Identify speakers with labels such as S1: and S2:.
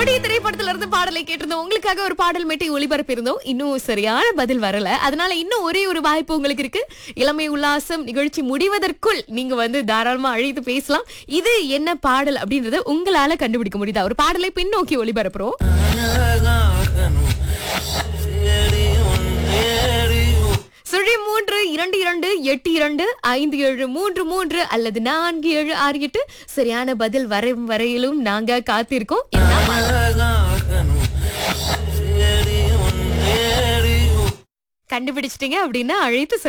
S1: கொடி திரைப்படத்துல இருந்து பாடலை கேட்டிருந்தோம் உங்களுக்காக ஒரு பாடல் மேட்டை ஒளிபரப்பி இருந்தோம் இன்னும் சரியான பதில் வரல அதனால இன்னும் ஒரே ஒரு வாய்ப்பு உங்களுக்கு இருக்கு இளமை உல்லாசம் நிகழ்ச்சி முடிவதற்குள் நீங்க வந்து தாராளமா அழைத்து பேசலாம் இது என்ன பாடல் அப்படின்றத உங்களால கண்டுபிடிக்க முடியுதா ஒரு பாடலை பின்னோக்கி ஒளிபரப்புறோம் சுழி மூன்று இரண்டு இரண்டு எட்டு இரண்டு ஐந்து ஏழு மூன்று மூன்று அல்லது நான்கு ஏழு ஆறு எட்டு சரியான பதில் வரும் வரையிலும் நாங்க காத்திருக்கோம் என்ன கண்டுபிடிச்சிட்டீங்க அப்படின்னா அழைத்து